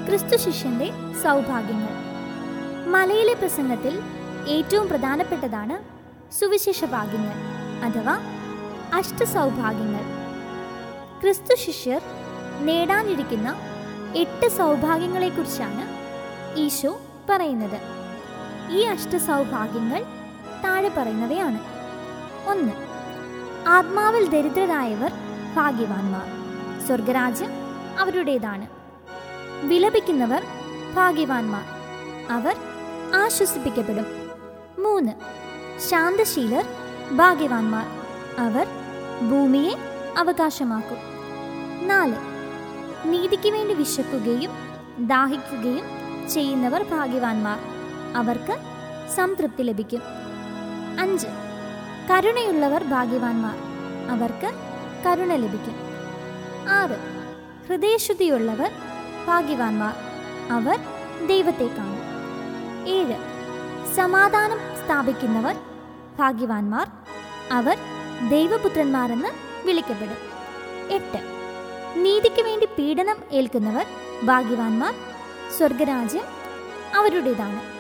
ക്രിസ്തു ശിഷ്യന്റെ സൗഭാഗ്യങ്ങൾ മലയിലെ പ്രസംഗത്തിൽ ഏറ്റവും പ്രധാനപ്പെട്ടതാണ് സുവിശേഷ ഭാഗ്യങ്ങൾ അഥവാ അഷ്ടസൗഭാഗ്യങ്ങൾ ക്രിസ്തു ശിഷ്യർ നേടാനിരിക്കുന്ന എട്ട് സൗഭാഗ്യങ്ങളെക്കുറിച്ചാണ് ഈശോ പറയുന്നത് ഈ അഷ്ടസൗഭാഗ്യങ്ങൾ താഴെ പറയുന്നവയാണ് ഒന്ന് ആത്മാവിൽ ദരിദ്രരായവർ ഭാഗ്യവാന്മാർ സ്വർഗരാജ്യം അവരുടേതാണ് വിലപിക്കുന്നവർ ഭാഗ്യവാന്മാർ അവർ ആശ്വസിപ്പിക്കപ്പെടും മൂന്ന് ശാന്തശീലർ ഭാഗ്യവാന്മാർ അവർ ഭൂമിയെ അവകാശമാക്കും നാല് നീതിക്ക് വേണ്ടി വിശക്കുകയും ദാഹിക്കുകയും ചെയ്യുന്നവർ ഭാഗ്യവാന്മാർ അവർക്ക് സംതൃപ്തി ലഭിക്കും അഞ്ച് കരുണയുള്ളവർ ഭാഗ്യവാന്മാർ അവർക്ക് കരുണ ലഭിക്കും ആറ് ഹൃദയശുദ്ധിയുള്ളവർ ഭാഗ്യവാന്മാർ അവർ ദൈവത്തെ കാണും ഏഴ് സമാധാനം സ്ഥാപിക്കുന്നവർ ഭാഗ്യവാന്മാർ അവർ ദൈവപുത്രന്മാരെന്ന് വിളിക്കപ്പെടും എട്ട് നീതിക്ക് വേണ്ടി പീഡനം ഏൽക്കുന്നവർ ഭാഗ്യവാന്മാർ സ്വർഗരാജ്യം അവരുടേതാണ്